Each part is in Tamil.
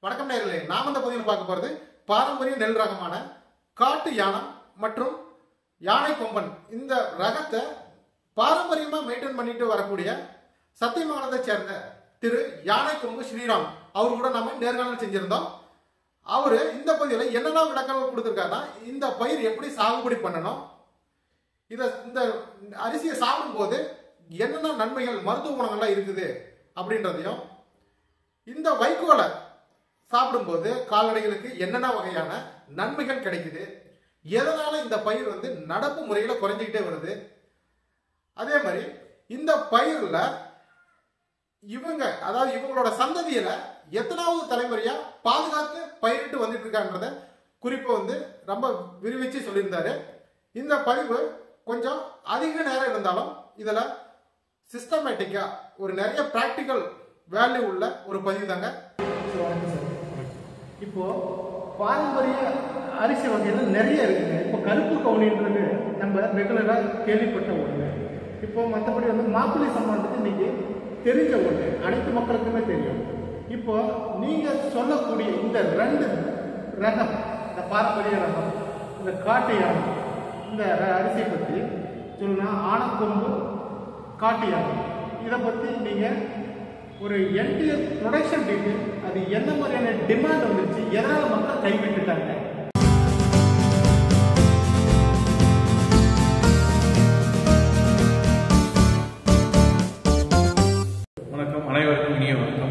வணக்கம் நேர்களே நாம் இந்த பதிவில் பார்க்க போறது பாரம்பரிய நெல் ரகமான காட்டு யானம் மற்றும் யானை கொம்பன் இந்த ரகத்தை பாரம்பரியமா மெயின்டைன் பண்ணிட்டு வரக்கூடிய சத்தியமங்கலத்தை சேர்ந்த திரு யானை கொம்பு ஸ்ரீராம் அவர் கூட நம்ம நேர்காணல் செஞ்சிருந்தோம் அவரு இந்த பதிவில் என்னென்ன விளக்கங்கள் கொடுத்துருக்காருன்னா இந்த பயிர் எப்படி சாகுபடி பண்ணணும் இதை இந்த அரிசியை சாப்பிடும்போது என்னென்ன நன்மைகள் மருத்துவ குணங்கள்லாம் இருக்குது அப்படின்றதையும் இந்த வைக்கோலை சாப்பிடும்போது கால்நடைகளுக்கு என்னென்ன வகையான நன்மைகள் கிடைக்குது எதனால இந்த பயிர் வந்து நடப்பு முறையில் குறைஞ்சிக்கிட்டே வருது அதே மாதிரி இந்த பயிரில் இவங்க அதாவது இவங்களோட சந்ததியில எத்தனாவது தலைமுறையா பாதுகாத்து பயிரிட்டு வந்துட்டு இருக்கான்றத குறிப்பை வந்து ரொம்ப விரிவிச்சு சொல்லியிருந்தாரு இந்த பதிவு கொஞ்சம் அதிக நேரம் இருந்தாலும் இதுல சிஸ்டமேட்டிக்கா ஒரு நிறைய பிராக்டிக்கல் வேல்யூ உள்ள ஒரு பதிவு தாங்க இப்போ பாரம்பரிய அரிசி வகைகள் நிறைய இருக்குங்க இப்போ கருப்பு கவுனின்றது நம்ம ரெகுலராக கேள்விப்பட்ட ஒன்று இப்போ மற்றபடி வந்து மாப்பிள்ளை சம்பந்தத்துக்கு இன்னைக்கு தெரிஞ்ச ஒன்று அனைத்து மக்களுக்குமே தெரியும் இப்போ நீங்கள் சொல்லக்கூடிய இந்த ரெண்டு ரகம் இந்த பாரம்பரிய ரகம் இந்த காட்டு யானை இந்த ர- அரிசியை பற்றி சொல்லணும்னா ஆனக்கொம்பு காட்டு யானை இதை பற்றி நீங்கள் ஒரு என்டிஎஸ் ப்ரொடக்ஷன் டீட்டெயில் அது என்ன மாதிரியான டிமாண்ட் வந்துச்சு எதனால் மக்கள் கைவிட்டுட்டாங்க வணக்கம் அனைவருக்கும் இனிய வணக்கம்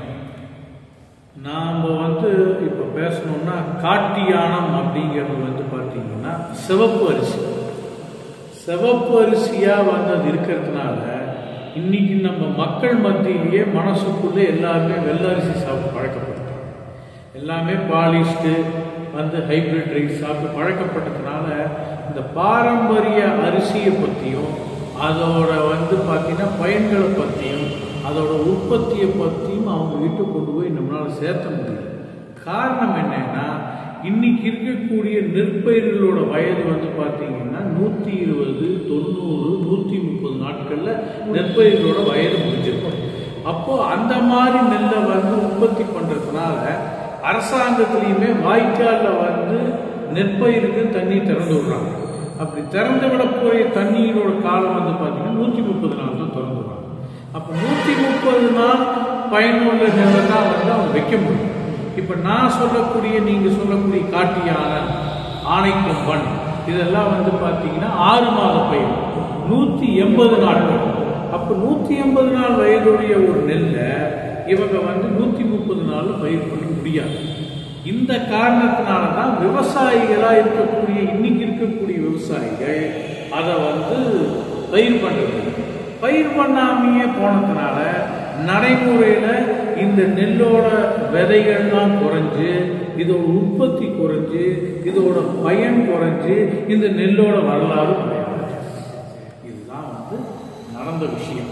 நாம் வந்து இப்போ பேசணும்னா காட்டியானம் அப்படிங்கிறது வந்து பார்த்தீங்கன்னா சிவப்பு அரிசி சிவப்பு அரிசியாக வந்து அது இருக்கிறதுனால இன்னைக்கு நம்ம மக்கள் மத்தியிலேயே மனசுக்குள்ளே எல்லாருமே வெள்ளை அரிசி சாப்பிட்டு பழக்கப்பட்டாங்க எல்லாமே பாலிஷ்டு வந்து ஹைபிரிட் ரைஸ் சாப்பிட்டு பழக்கப்பட்டதுனால இந்த பாரம்பரிய அரிசியை பற்றியும் அதோட வந்து பார்த்தீங்கன்னா பயன்களை பற்றியும் அதோட உற்பத்தியை பற்றியும் அவங்க வீட்டுக்கு கொண்டு போய் நம்மளால் சேர்த்த முடியல காரணம் என்னன்னா இன்னைக்கு இருக்கக்கூடிய நெற்பயிர்களோட வயது வந்து பார்த்தீங்கன்னா நூற்றி இருபது தொண்ணூறு நூற்றி முப்பது நாட்களில் நெற்பயிர்களோட வயது முடிஞ்சிருக்கும் அப்போ அந்த மாதிரி நெல்லை வந்து உற்பத்தி பண்ணுறதுனால அரசாங்கத்திலையுமே வாய்க்காலில் வந்து நெற்பயிருக்கு தண்ணி திறந்து விடுறாங்க அப்படி திறந்து விடக்கூடிய தண்ணியினோட காலம் வந்து பார்த்தீங்கன்னா நூற்றி முப்பது நாள் தான் திறந்து விடுறாங்க அப்போ நூற்றி முப்பது நாள் பயனுள்ள நெல்லை தான் வந்து அவங்க வைக்க முடியும் இப்போ நான் சொல்லக்கூடிய நீங்கள் சொல்லக்கூடிய காட்டியான ஆணைக்கொம்பன் இதெல்லாம் வந்து பார்த்தீங்கன்னா ஆறு மாத பயிர் நூற்றி எண்பது நாட்கள் அப்போ நூற்றி எண்பது நாள் வயதுடைய ஒரு நெல்லை இவங்க வந்து நூற்றி முப்பது நாளில் பயிர் பண்ண முடியாது இந்த காரணத்தினால தான் விவசாயிகளாக இருக்கக்கூடிய இன்னைக்கு இருக்கக்கூடிய விவசாயிகள் அதை வந்து பயிர் பண்ணுறது பயிர் பண்ணாமையே போனதுனால நடைமுறையில் இந்த நெல்லோட விதைகள்லாம் குறைஞ்சு இதோட உற்பத்தி குறைஞ்சு இதோட பயன் குறைஞ்சு இந்த நெல்லோட வரலாறு குறையாது இதுதான் வந்து நடந்த விஷயம்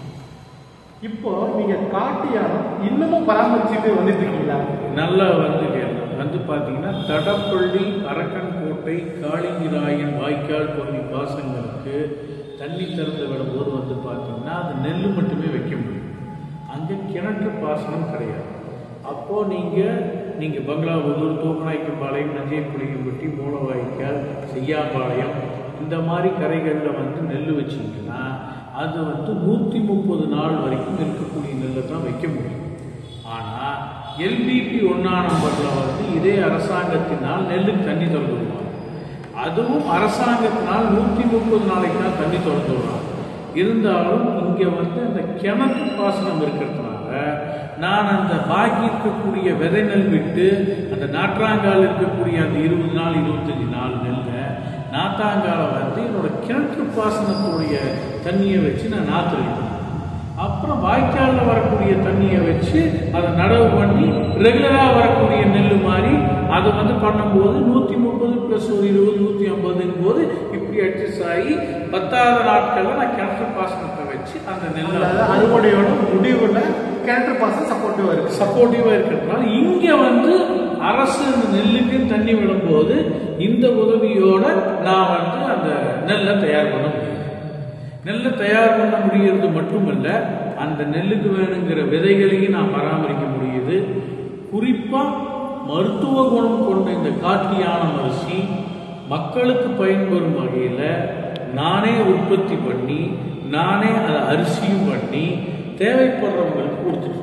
இப்போ நீங்க காட்டு யானை இன்னமும் பராமரிச்சுட்டு வந்துட்டு இருக்கீங்களா நல்லா வந்து கேள்வி வந்து பார்த்தீங்கன்னா தடப்பள்ளி அரக்கன்கோட்டை காளிங்கிராயன் வாய்க்கால் பகுதி பாசங்களுக்கு தண்ணி திறந்து விடும்போது வந்து பார்த்தீங்கன்னா அது நெல் மட்டுமே வைக்க முடியும் அங்கே கிணற்று பாசனம் கிடையாது அப்போது நீங்கள் நீங்கள் பங்களாபுதூர் தூக்கநாய்க்கம்பாளையம் நஞ்சைப்புளியம்பட்டி மூலவாய்க்கால் செய்யாபாளையம் இந்த மாதிரி கரைகளில் வந்து நெல் வச்சிங்கன்னா அது வந்து நூற்றி முப்பது நாள் வரைக்கும் இருக்கக்கூடிய நெல்லை தான் வைக்க முடியும் ஆனால் எல்பிபி ஒன்றா நம்பரில் வந்து இதே அரசாங்கத்தினால் நெல்லுக்கு தண்ணி திறந்து விடுவாங்க அதுவும் அரசாங்கத்தினால் நூற்றி முப்பது நாளைக்கு தான் தண்ணி திறந்து விடுறாங்க இருந்தாலும் இங்கே வந்து அந்த கிணற்று பாசனம் இருக்கிறதுனால நான் அந்த பாக்கி இருக்கக்கூடிய விதை நெல் விட்டு அந்த நாற்றாங்கால் இருக்கக்கூடிய அந்த இருபது நாள் இருபத்தஞ்சி நாள் நெல்லை நாத்தாங்கால வந்து என்னோட கிணற்று பாசனத்துடைய தண்ணியை வச்சு நான் நாற்று வைப்பேன் அப்புறம் வாய்க்காலில் வரக்கூடிய தண்ணியை வச்சு அதை நடவு பண்ணி ரெகுலராக வரக்கூடிய நெல் மாதிரி அதை வந்து பண்ணும்போது நூற்றி முப்பது ப்ளஸ் ஒரு இருபது நூற்றி ஐம்பதுங்கும் போது இப்படி அட்ஜஸ்ட் ஆகி பத்தாவது நாட்களில் நான் கிணற்று பாசனத்தை வச்சு அந்த நெல்லை அதாவது அறுவடையோட முடிவுல கிணற்று பாசம் சப்போர்ட்டிவா இருக்கு சப்போர்ட்டிவாக இருக்கிறதுனால இங்கே வந்து அரசு இந்த நெல்லுக்கு தண்ணி விடும்போது இந்த உதவியோட நான் வந்து அந்த நெல்லை தயார் பண்ண முடியும் நெல்லை தயார் பண்ண முடியறது மட்டுமல்ல அந்த நெல்லுக்கு வேணுங்கிற விதைகளையும் நான் பராமரிக்க முடியுது குறிப்பா மருத்துவ குணம் கொண்ட இந்த காட்டு யானம் அரிசி மக்களுக்கு பயன்பெறும் வகையில் நானே உற்பத்தி பண்ணி நானே அதை அரிசியும் பண்ணி தேவைப்படுறவங்களுக்கு கொடுத்துட்டு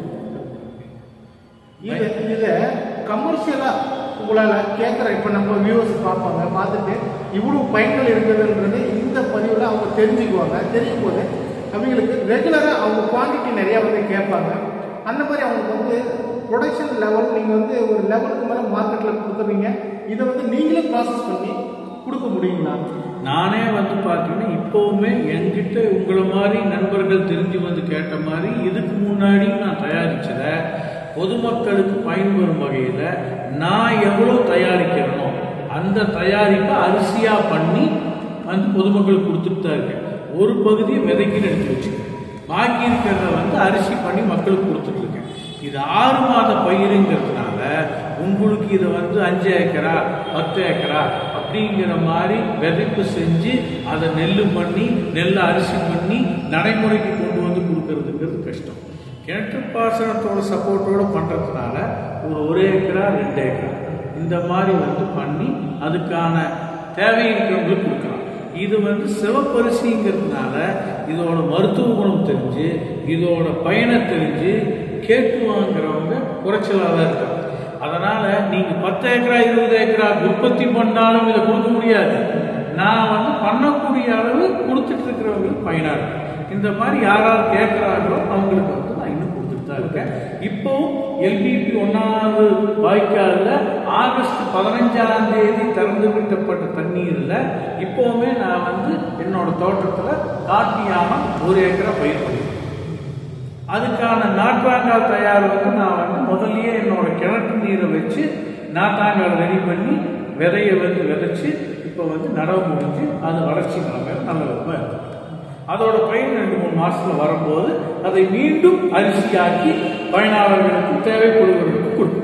இது இதை கமர்ஷியலாக உங்களால் கேட்குற இப்போ நம்ம வியூவர்ஸ் பார்ப்பாங்க பார்த்துட்டு இவ்வளோ பயன்கள் இருக்குதுன்றது இந்த பதிவில் அவங்க தெரிஞ்சுக்குவாங்க தெரியும் போது அவங்களுக்கு ரெகுலராக அவங்க குவான்டிட்டி நிறையா வந்து கேட்பாங்க அந்த மாதிரி அவங்களுக்கு வந்து ப்ரொடக்ஷன் லெவல் நீங்கள் வந்து ஒரு லெவலுக்கு மேலே மார்க்கெட்டில் கொடுக்குறீங்க இதை வந்து நீங்களே ப்ராசஸ் பண்ணி கொடுக்க முடியுங்களா நானே வந்து பார்த்தீங்கன்னா இப்போவுமே என்கிட்ட உங்களை மாதிரி நண்பர்கள் தெரிஞ்சு வந்து கேட்ட மாதிரி இதுக்கு முன்னாடி நான் தயாரிச்சதை பொதுமக்களுக்கு பயன்பெறும் வகையில் நான் எவ்வளோ தயாரிக்கிறனோ அந்த தயாரிப்பை அரிசியாக பண்ணி வந்து பொதுமக்களுக்கு கொடுத்துட்டு தான் இருக்கேன் ஒரு பகுதியை விதைக்குன்னு எடுத்து வச்சுக்கேன் பாக்கி இருக்கிறத வந்து அரிசி பண்ணி மக்களுக்கு கொடுத்துட்டு இருக்கேன் இது ஆறு மாத பயிருங்கிறதுனால உங்களுக்கு இது வந்து அஞ்சு ஏக்கரா பத்து ஏக்கரா அப்படிங்கிற மாதிரி விதைப்பு செஞ்சு அதை நெல் பண்ணி நெல் அரிசி பண்ணி நடைமுறைக்கு கொண்டு வந்து கொடுக்கறதுங்கிறது கஷ்டம் கிணற்று பாசனத்தோட சப்போர்ட்டோட பண்ணுறதுனால ஒரு ஒரு ஏக்கரா ரெண்டு ஏக்கரா இந்த மாதிரி வந்து பண்ணி அதுக்கான தேவை இருக்கிறவங்களுக்கு கொடுக்கலாம் இது வந்து சிவப்பரிசிங்கிறதுனால இதோட மருத்துவ குணம் தெரிஞ்சு இதோட பயனை தெரிஞ்சு கேட்டு வாங்குறவங்க குறைச்சலாக தான் இருக்காங்க அதனால நீங்க பத்து ஏக்கரா இருபது ஏக்கரா உற்பத்தி பண்ணாலும் இதை கொடுக்க முடியாது நான் வந்து பண்ணக்கூடிய அளவு கொடுத்துட்டு இருக்கிறவங்களுக்கு பயனா இருக்கும் இந்த மாதிரி யாராவது கேட்கிறாங்களோ அவங்களுக்கு வந்து நான் இன்னும் கொடுத்துட்டு தான் இருக்கேன் இப்போவும் எல்பிபி ஒன்னாவது வாய்க்காலில் ஆகஸ்ட் பதினஞ்சாம் தேதி திறந்து விட்டப்பட்ட தண்ணீரில் இப்போவுமே நான் வந்து என்னோட தோட்டத்தில் காட்டியாமல் ஒரு ஏக்கரா பயிர் பண்ணியிருக்கேன் அதுக்கான நாற்றாங்கால் தயார் வந்து நான் வந்து முதல்லயே என்னோட கிணற்று நீரை வச்சு நாற்றாங்கால் ரெடி பண்ணி விதைய வந்து விதைச்சு இப்போ வந்து நடவு முடிஞ்சு அது வளர்ச்சி நிலைமை நல்ல விதமாக இருக்கு அதோட பயன் ரெண்டு மூணு மாசத்துல வரும்போது அதை மீண்டும் அரிசியாக்கி பயனாளர்களுக்கு தேவைப்படுவதற்கு கொடுக்கும்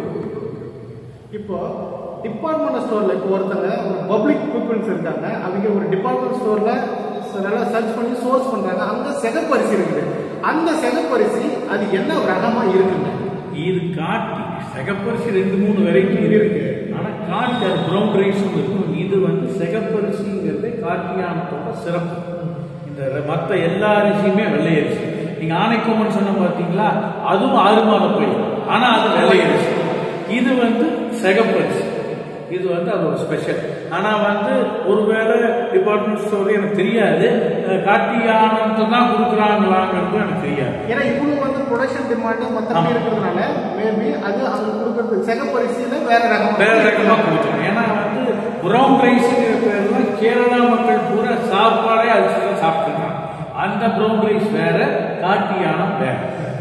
இப்போ டிபார்ட்மெண்ட் ஸ்டோர்ல இப்போ ஒருத்தங்க ஒரு பப்ளிக் பீப்புள்ஸ் இருக்காங்க அவங்க ஒரு டிபார்ட்மெண்ட் ஸ்டோர்ல நல்லா சர்ச் பண்ணி சோர்ஸ் பண்றாங்க அங்க சிகப்பரிசி இருக்குது அந்த சிகப்பரிசி அது என்ன ரகமா இருக்குங்க இது காட்டி சிகப்பரிசி ரெண்டு மூணு வெரைட்டி இருக்கு ஆனா காட்டி அது ப்ரௌன் ரைஸும் இருக்கும் இது வந்து சிகப்பரிசிங்கிறது காட்டியானத்தோட சிறப்பு இந்த மற்ற எல்லா அரிசியுமே வெள்ளை அரிசி நீங்க ஆனைக்கோமன் சொன்ன பார்த்தீங்களா அதுவும் ஆறு மாத பயிர் ஆனா அது வெள்ளை அரிசி இது வந்து சிகப்பரிசி இது வந்து அதோட ஸ்பெஷல் ஆனா வந்து ஒருவேளை டிபார்ட்மெண்ட் ஸ்டோர் எனக்கு தெரியாது அஹ் காட்டியானத்தை தான் கொடுக்குறாங்களாங்கிறது எனக்கு தெரியாது ஏன்னா இவ்வளவு வந்து ப்ரொடக்ஷன் டிமாண்ட் மற்ற ஆமா. இருக்கிறதுனால மேபி அது அவங்க கொடுக்கறது சிகப்பரிசியில வேற ரகம் வேற ரகமா கொடுத்துரும் ஏன்னா வந்து ப்ரௌன் ரைஸ்ங்கிற பேர்ல கேரளா மக்கள் பூரா சாப்பாடே அரிசி தான் சாப்பிட்டுருக்காங்க அந்த ப்ரௌன் ரைஸ் வேற காட்டியானம் வேற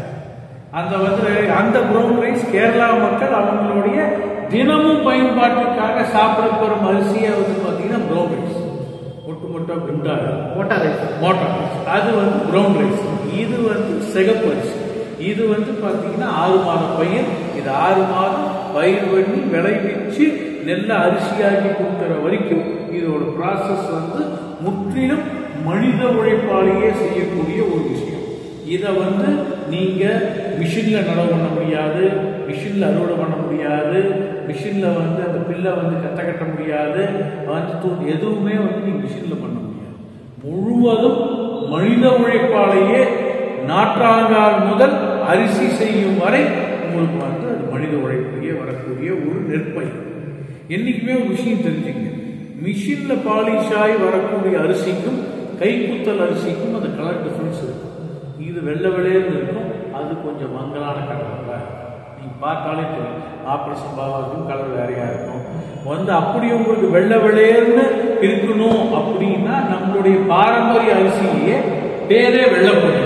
அந்த வந்து அந்த ப்ரௌன் ரைஸ் கேரளா மக்கள் அவங்களுடைய தினமும் பயன்பாட்டுக்காக சாப்பிட போகிற அரிசியை வந்து பார்த்தீங்கன்னா ப்ரௌன் ரைஸ் மொட்டு மொட்டா குண்டா ஓட்டா ரைஸ் மோட்டார் ரைஸ் அது வந்து ப்ரௌன் ரைஸ் இது வந்து சிகப்பு அரிசி இது வந்து பார்த்தீங்கன்னா ஆறு மாத பயிர் இது ஆறு மாதம் பயிர் பண்ணி விளைவிச்சு நெல்லை அரிசியாக்கி கொடுக்குற வரைக்கும் இதோட ப்ராசஸ் வந்து முற்றிலும் மனித உழைப்பாலேயே செய்யக்கூடிய ஒரு விஷயம் இதை வந்து நீங்க மிஷின்ல நடவு பண்ண முடியாது மிஷின்ல அறுவடை பண்ண முடியாது மிஷின்ல வந்து அந்த பில்லை வந்து கத்த கட்ட முடியாது வந்து தூ எதுவுமே வந்து நீங்க மிஷின்ல பண்ண முடியாது முழுவதும் மனித உழைப்பாலேயே நாற்றாங்கால் முதல் அரிசி செய்யும் வரை உங்களுக்கு வந்து அது மனித உழைப்பிலேயே வரக்கூடிய ஒரு நெற்பயிர் என்னைக்குமே ஒரு விஷயம் தெரிஞ்சுங்க மிஷின்ல பாலிஷ் ஆகி வரக்கூடிய அரிசிக்கும் கைக்குத்தல் அரிசிக்கும் அந்த கலர் டிஃபரன்ஸ் இருக்கும் இது வெள்ளை வெள்ளையர்னு இருக்கும் அது கொஞ்சம் மங்கலான கலர்ல நீங்க பார்த்தாலே தெரியும் ஆப்ரேஷன் பாவாக்கும் கலர் வேறையா இருக்கும் வந்து அப்படி உங்களுக்கு வெள்ளை வெள்ளையர்னு இருக்கணும் அப்படின்னா நம்மளுடைய பாரம்பரிய அரிசியிலேயே பேரே வெள்ளைப்பொடி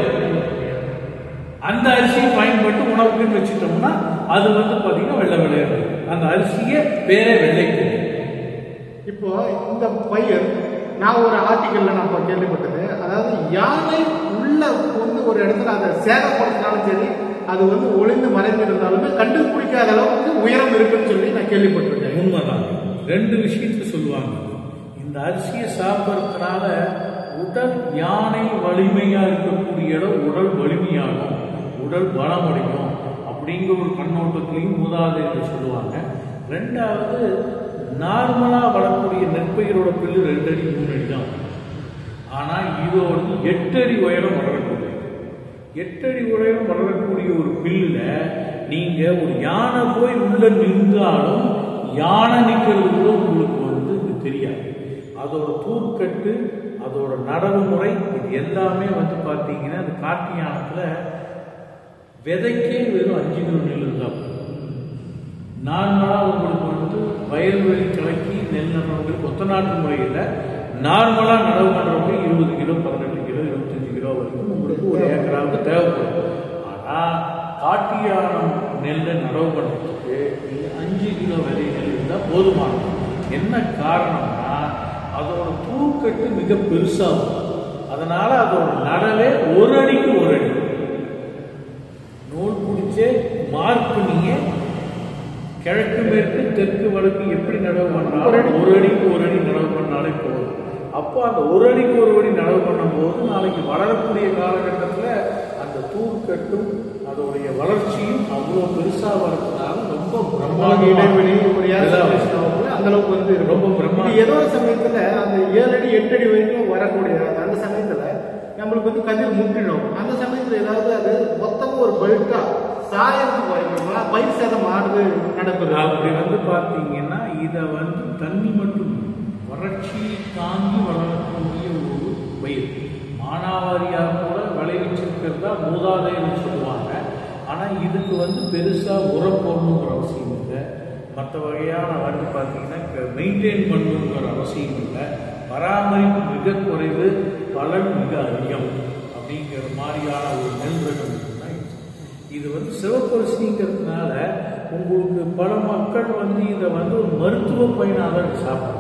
அந்த அரிசியை பயன்பட்டு உணவுக்குன்னு வச்சுட்டோம்னா அது வந்து பார்த்தீங்கன்னா வெள்ளை வெள்ளையர் அந்த அரிசியே பேரே வெள்ளைப்பொடி இப்போ இந்த பயிர் நான் ஒரு ஆர்டிக்கல்ல நான் இப்போ கேள்விப்பட்டது அதாவது யானை உள்ள வந்து ஒரு இடத்துல அதை சேதப்படுத்தினாலும் சரி அது வந்து ஒளிந்து மறைந்து இருந்தாலுமே கண்டுபிடிக்காத அளவுக்கு உயரம் இருக்குன்னு சொல்லி நான் கேள்விப்பட்டிருக்கேன் உண்மைதான் ரெண்டு விஷயத்த சொல்லுவாங்க இந்த அரிசியை சாப்பிட்றதுனால உடல் யானை வலிமையா இருக்கக்கூடிய இடம் உடல் வலிமையாகும் உடல் பலமடையும் அப்படிங்கிற ஒரு கண்ணோட்டத்திலையும் மூதாதையர்கள் சொல்லுவாங்க ரெண்டாவது நார்மலாக வரக்கூடிய நெற்பயிரோட பில்லு ரெண்டு அடி மூணு அடி தான் வரும். ஆனா இது வந்து எட்டு அடி உயரம் வளரக்கூடிய எட்டு அடி உயரம் வளரக்கூடிய ஒரு பில்லுல நீங்க ஒரு யானை போய் உள்ள நின்றாலும் யானை நிற்கிறது கூட உங்களுக்கு வந்து இது தெரியாது அதோட தூர்க்கட்டு அதோட நடவு முறை இது எல்லாமே வந்து பார்த்தீங்கன்னா அது காட்டு யானத்துல விதைக்கே வெறும் அஞ்சு கிலோ நெல் இருந்தால் நார்மலாக உங்களுக்கு வந்து வயல்வெளி கலக்கி நெல் நடுறவங்களுக்கு ஒத்த நாட்டு முறையில் நார்மலாக நடவு பண்ணுறவங்க இருபது கிலோ பதினெட்டு கிலோ இருபத்தஞ்சு கிலோ வரைக்கும் உங்களுக்கு ஒரு ஏக்கராவுக்கு தேவைப்படும் ஆனால் காட்டு யானம் நெல்லை நடவு பண்ணுறதுக்கு நீங்க அஞ்சு கிலோ விதை நெல் இருந்தால் போதுமானது என்ன காரணம்னா அதோட பூக்கட்டு மிக பெருசாகும் அதனால அதோட நடவே ஒரு அடிக்கு ஒரு அடி நூல் பிடிச்சே மார்க் பண்ணிங்க கிழக்கு மேற்கு தெற்கு வடக்கு எப்படி நடவு பண்ணாலும் ஒரு அடிக்கு ஒரு அடி நடவு பண்ணாலே போதும் அப்போ அந்த ஒரு அடிக்கு ஒரு அடி நடவு பண்ணும்போது நாளைக்கு வளரக்கூடிய காலகட்டத்தில் அந்த தூர்க்கட்டும் அதோடைய வளர்ச்சியும் அவ்வளோ பெருசாக வரதுனால ரொம்ப நம்மளுக்கு இடைவெளி ஒரு பிரம்மாண்டமாக ஏசல் ஆகும்போது அந்த அளவுக்கு வந்து இருக்கும். ரொம்ப பிரம்மாண்டம். இது ஏதோ ஒரு சமயத்துல அந்த ஏழு அடி எட்டு அடி வரைக்கும் வரக்கூடிய அந்த சமயத்துல நம்மளுக்கு வந்து கதிர் முற்றிடும் அந்த சமயத்துல ஏதாவது அது மொத்தமா ஒரு பெல்ட்டா சாயத்துக்கு வாய்ப்புங்களா பயிர் சேதம் ஆடுது நடக்குது அப்படி வந்து பார்த்தீங்கன்னா இதை வந்து தண்ணி மட்டும் வறட்சியை தாங்கி வளரக்கூடிய ஒரு பயிர் மானாவாரியாக கூட விளைவிச்சிருக்கிறதா மூதாதையர்னு சொல்லுவாங்க ஆனால் இதுக்கு வந்து பெருசாக உரம் போடணுங்கிற அவசியம் இல்லை மற்ற வகையான வந்து பார்த்தீங்கன்னா மெயின்டைன் பண்ணணுங்கிற அவசியம் இல்லை பராமரிப்பு மிக குறைவு பலன் மிக அதிகம் அப்படிங்கிற மாதிரியான ஒரு நெல் ரகம் இருக்குன்னா இது. இது வந்து சிவப்பரிசிங்கிறதுனால உங்களுக்கு பல மக்கள் வந்து இதை வந்து ஒரு மருத்துவ பயனாக சாப்பிடுறாங்க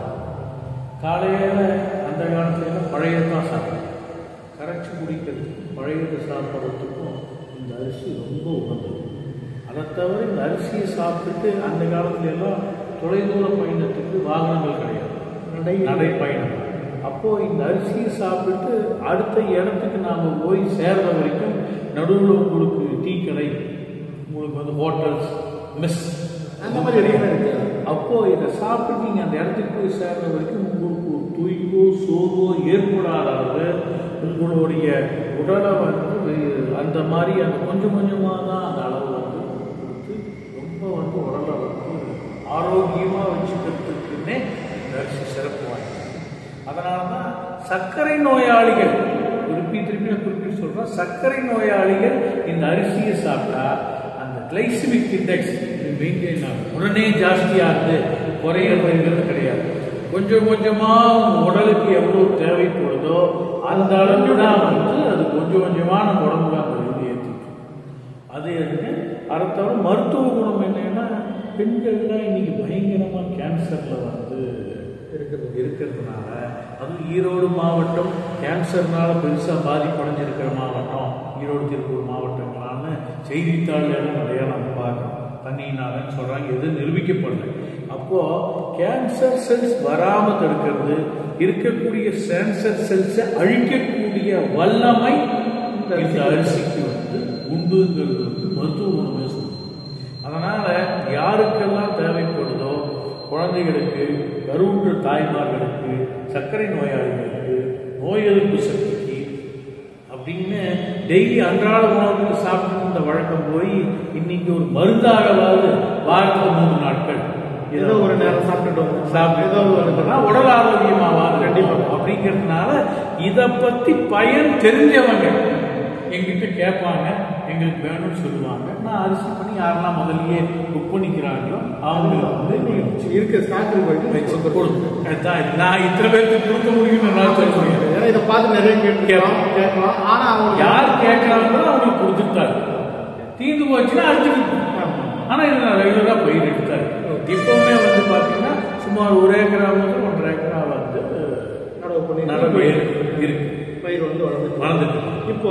காலையில் அந்த காலத்துல எல்லாம் பழையது தான் சாப்பிடுறாங்க கரைச்சி குடிக்கிறதுக்கும் பழையதை சாப்பிட்றதுக்கும் இந்த அரிசி ரொம்ப உகந்தது அதை தவிர இந்த அரிசியை சாப்பிட்டுட்டு அந்த காலத்துல எல்லாம் தொலைதூர பயணத்துக்கு வாகனங்கள் கிடையாது நடை நடை பயணம் அப்போ இந்த அரிசியை சாப்பிட்டு அடுத்த இடத்துக்கு நாம போய் சேர்ற வரைக்கும் நடுவில் உங்களுக்கு டீ கடை உங்களுக்கு வந்து ஹோட்டல்ஸ் மிஸ் அந்த மாதிரி நிறைய இருக்கு அப்போ இதை சாப்பிட்டு நீங்க அந்த இடத்துக்கு போய் சேர்ற வரைக்கும் உங்களுக்கு ஒரு தொய்வோ சோர்வோ ஏற்படாத அளவு உங்களுடைய உடலை வந்து வே- அந்த மாதிரி அந்த கொஞ்சம் கொஞ்சமாக தான் அந்த அளவு வந்து கொடுத்து ரொம்ப வந்து உடலை வந்து ஆரோக்கியமாக வச்சுக்கிறதுக்குன்னே இந்த அரிசி சிறப்பு வாய்ந்தது அதனால தான் சர்க்கரை நோயாளிகள் திருப்பி திருப்பி நான் குறிப்பிட்டு சொல்றேன் சர்க்கரை நோயாளிகள் இந்த அரிசியை சாப்பிட்டா அந்த கிளைசிமிக் இண்டெக்ஸ் மெயின்டைன் ஆகும் உடனே ஜாஸ்தியாகுது குறையிறதுங்கிறது கிடையாது கொஞ்சம் கொஞ்சமா உங்க உடலுக்கு எவ்வளவு தேவைப்படுதோ அந்த அளவுக்கு தான் வந்து அது கொஞ்சம் கொஞ்சமா நம்ம உடம்புல அந்த இது ஏற்றிட்டு அது எதுக்கு அதை தவிர மருத்துவ குணம் என்னன்னா பெண்கள்லாம் இன்னைக்கு பயங்கரமா கேன்சர்ல வந்து இருக்குது இருக்கிறதுனால அதுவும் ஈரோடு மாவட்டம் கேன்சர்னால பெருசாக பாதிப்படைஞ்சிருக்கிற மாவட்டம் ஈரோடு திருப்பூர் மாவட்டங்களான்னு செய்தித்தாள்ல எல்லாம் நிறைய நம்ம பார்க்குறோம் தண்ணினாலன்னு சொல்கிறாங்க எதுவும் நிரூபிக்கப்படல அப்போது கேன்சர் செல்ஸ் வராமல் தடுக்கிறது இருக்கக்கூடிய கேன்சர் செல்ஸை அழிக்கக்கூடிய வல்லமை இந்த அரிசிக்கு வந்து உண்டுங்கிறது வந்து மருத்துவ குணமே சொல்லுது அதனால யாருக்கெல்லாம் தேவைப்படுதோ குழந்தைகளுக்கு கருவுற்ற தாய்மார்களுக்கு சர்க்கரை நோயாளிகளுக்கு நோய் எதிர்ப்பு சக்திக்கு அப்படின்னு டெய்லி அன்றாட உணவுக்கு சாப்பிட்டு இருந்த வழக்கம் போய் இன்னைக்கு ஒரு மருந்தாகவாவது வாரத்துல மூணு நாட்கள் ஏதோ ஒரு நேரம் சாப்பிட்டுட்டோம் சாப்பிட்டு ஏதோ ஒரு இருந்தோம்னா உடல் ஆரோக்கியமாவா கண்டிப்பா அப்படிங்கிறதுனால இதை பத்தி பயன் தெரிஞ்சவங்க எங்கிட்ட கேட்பாங்க எங்களுக்கு வேணும்னு சொல்லுவாங்க நான் அரிசி பண்ணி யாரெல்லாம் முதல்லயே புக் பண்ணிக்கிறாங்களோ அவங்களுக்கு வந்து நீங்க இருக்கு ஸ்டாக் வச்சு இருக்கு கொடுங்க அதான் இது. நான் இத்தனை பேருக்கு கொடுக்க முடியும்னு நான் சொல்ல முடியாது ஏன்னா இதை பார்த்து நிறைய கேட்கலாம் கேட்கலாம் ஆனா அவங்க யார் கேட்கறாங்களோ அவங்களுக்கு கொடுத்துட்டாரு தீர்ந்து போச்சுன்னா அடிச்சுட்டு ஆனா இது நான் ரெகுலரா பயிர் எடுத்தாரு இப்பவுமே வந்து பாத்தீங்கன்னா சுமார் ஒரு ஏக்கரா முதல் ஒன்றரை ஏக்கரா வந்து நடவு பண்ணி நடவு இருக்கு பயிர் வந்து வளர்ந்துட்டு வளர்ந்துட்டு இப்போ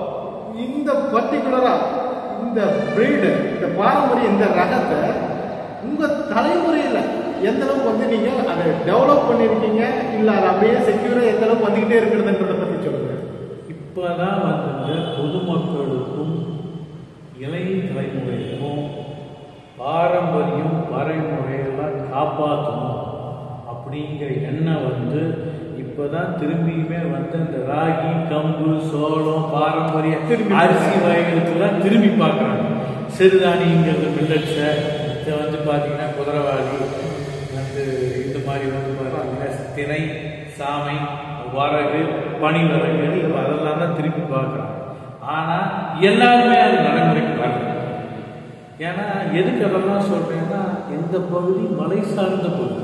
இந்த பர்டிகுலரா இந்த பிரீடு இந்த பாரம்பரிய இந்த ரகத்தை உங்க தலைமுறையில எந்த அளவுக்கு வந்து நீங்க அதை டெவலப் பண்ணிருக்கீங்க இல்ல அதை அப்படியே செக்யூரா எந்த அளவுக்கு வந்துகிட்டே இருக்கிறதுன்றத பத்தி சொல்லுங்க இப்பதான் வந்து பொதுமக்களுக்கும் இளைய தலைமுறைக்கும் பாரம்பரியம் வரைமுறையெல்லாம் காப்பாற்றணும் அப்படிங்கிற எண்ணம் வந்து இப்போதான் திரும்பியுமே வந்து இந்த ராகி கம்பு சோளம் பாரம்பரிய அரிசி வகைகளுக்கெல்லாம் திரும்பி பார்க்குறாங்க சிறுதானியங்கிறது மில்லட்ஸை இதை வந்து பார்த்தீங்கன்னா குதிரவாளி வந்து இந்த மாதிரி வந்து பார்த்தீங்கன்னா திணை சாமை வரகு பனிவரகு இப்போ அதெல்லாம் தான் திருப்பி பார்க்குறாங்க ஆனால் எல்லாருமே அது நடைமுறைக்கு வரல ஏன்னா எதுக்கு அதெல்லாம் சொல்றேன்னா இந்த பகுதி மலை சார்ந்த பகுதி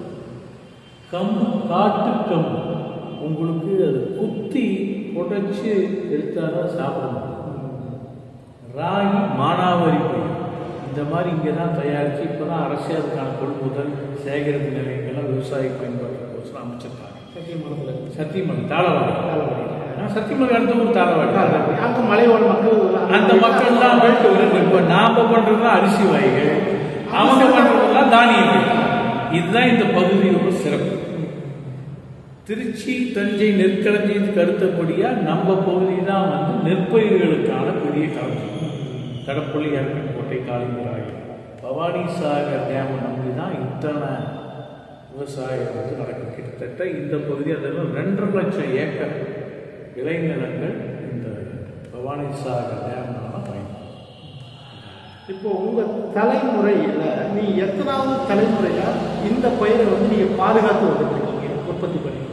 கம்பு காட்டு கம்பு உங்களுக்கு அது குத்தி புடைச்சு எடுத்தாதான் சாப்பிட முடியும் ராகி மானாவாரி பயிர் இந்த மாதிரி இங்கே தான் தயாரித்து இப்போ தான் அரசே அதுக்கான கொள்முதல் சேகரிப்பு நிலையங்கள்லாம் விவசாய பயன்பாட்டுக்கோசரம் அமைச்சிருக்காங்க சத்தியமங்கலத்தில் சத்தியமலை தாளவாடி ஆ, சத்தியமலை அடுத்த ஒரு தாளவாடி அங்கே மலைவாழ் மக்கள் அந்த மக்கள்லாம் வெட்டு வருது இப்போ நாம பண்றதுலாம் அரிசி வகைகள் அவங்க பண்றதெல்லாம் தானியங்கள் இதுதான் இந்த பகுதியோட சிறப்பு திருச்சி தஞ்சை நெற்களஞ்சியத்துக்கு அடுத்தபடியா நம்ம பகுதி தான் வந்து நெற்பயிர்களுக்கான பெரிய களஞ்சியம் கடப்பள்ளி அருக்கன்கோட்டை காளிங்கராய் பவானி சாகர் டேம் நம்பி தான் இத்தனை விவசாயம் வந்து நடக்கும் கிட்டத்தட்ட இந்த பகுதி அதெல்லாம் ரெண்டரை லட்சம் ஏக்கர் விளைநிலங்கள் இந்த பவானி சாகர் டேம்னால பயன்படும் இப்போ உங்க தலைமுறையில நீ எத்தனாவது தலைமுறையா இந்த பயிரை வந்து நீங்க பாதுகாத்து வந்துட்டு இருக்கீங்க உற்பத்தி பண்ணி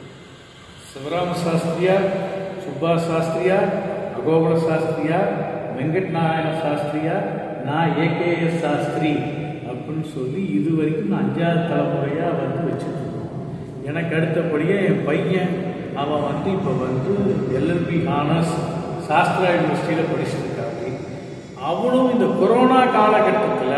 சிவராம சாஸ்திரியார் சுப்பா சாஸ்திரியார் அகோபல சாஸ்திரியார் வெங்கட் நாராயண சாஸ்திரியார் நான் ஏகேஎஸ் சாஸ்திரி அப்படின்னு சொல்லி இது வரைக்கும் நான் அஞ்சாவது தலைமுறையாக வந்து வச்சுட்டு இருக்கோம் எனக்கு அடுத்தபடியே என் பையன் அவன் வந்து இப்போ வந்து எல்எல்பி ஆனர்ஸ் சாஸ்திரா யூனிவர்சிட்டியில் படிச்சுட்டு இருக்காங்க அவனும் இந்த கொரோனா காலகட்டத்தில்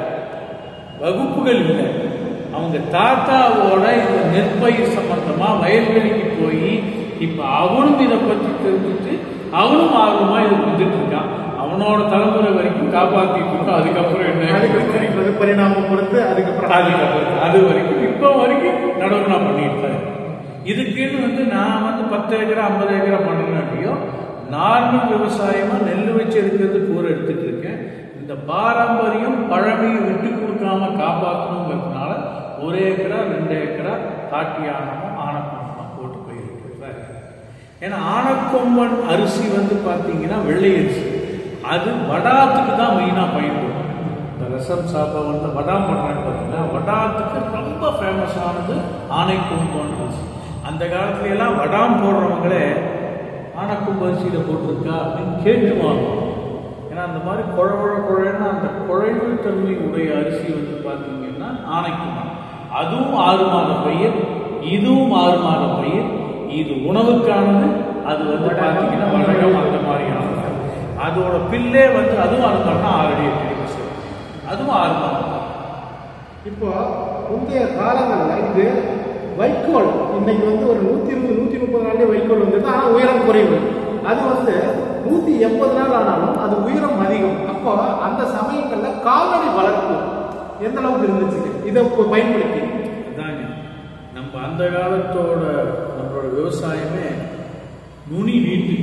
வகுப்புகள் இல்லை அவங்க தாத்தாவோட இந்த நெற்பயிர் சம்பந்தமா வயல்வெளிக்கு போய் இப்ப அவனும் இதை பத்தி தெரிஞ்சுட்டு அவனும் ஆர்வமா இதுக்கு வந்துட்டு இருக்கான் அவனோட தலைமுறை வரைக்கும் காப்பாத்திட்டு இருக்கோம் அதுக்கப்புறம் என்ன அதுக்கு பரிணாமம் பொறுத்து அதுக்கப்புறம் அதுக்கப்புறம் அது வரைக்கும் இப்போ வரைக்கும் நடவு நான் பண்ணிட்டு தான் இருக்கேன். இதுக்குன்னு வந்து நான் வந்து பத்து ஏக்கரா ஐம்பது ஏக்கரா பண்ணுறேன்லையோ நார்மல் விவசாயமா நெல் வச்சு எடுக்கிறது கூற எடுத்துட்டு இருக்கேன் இந்த பாரம்பரியம் பழமையை விட்டு கொடுக்காம காப்பாற்றணுங்கிறதுனால ஒரு ஏக்கரா ரெண்டு ஏக்கரா காட்டு யானமும் ஆனக்கொம்பும் போட்டு பயிரிட்டு ஏன்னா ஆனக்கொம்பன் அரிசி வந்து பார்த்தீங்கன்னா வெள்ளை அரிசி அது வடாத்துக்கு தான் மெயினாக பயன்படும் இந்த ரசம் சாப்பா வந்து வடாம் பண்ணுறாங்க பார்த்தீங்கன்னா வடாத்துக்கு ரொம்ப ஃபேமஸானது ஆனைக்கொம்பன் அரிசி அந்த காலத்துல எல்லாம் வடாம் போடுறவங்களே ஆனைக்கொம்பு அரிசியில் போட்டிருக்கா அப்படின்னு கேட்டு வாங்குவோம் ஏன்னா அந்த மாதிரி குழ குழ குழன்னு அந்த குழைவு தன்மை உடைய அரிசி வந்து பார்த்தீங்கன்னா ஆனைக்குமார் அதுவும் ஆறு மாத பயிர் இதுவும் ஆறு மாத பயிர் இது உணவுக்கானது அது வந்து பார்த்தீங்கன்னா வடகம் அந்த மாதிரியானது அதோட பில்லே வந்து அதுவும் ஆறு மாதம் ஆறு அடி எட்டு அடி வசதி. அதுவும் ஆறு மாதம் இப்போ முந்தைய காலங்களில் இது வைக்கோல் இன்னைக்கு வந்து ஒரு நூற்றி இருபது நூற்றி முப்பது நாள்லேயே வைக்கோல் வந்துருது ஆனால் உயரம் குறைவு அது வந்து நூற்றி எண்பது நாள் ஆனாலும் அது உயரம் அதிகம் அப்போ அந்த சமயங்களில் கால்நடை வளர்ப்பு எந்த அளவுக்கு இருந்துச்சு இதை இப்போ பயன்படுத்தி அதாங்க நம்ம அந்த காலத்தோட நம்மளோட விவசாயமே நுனி வீட்டு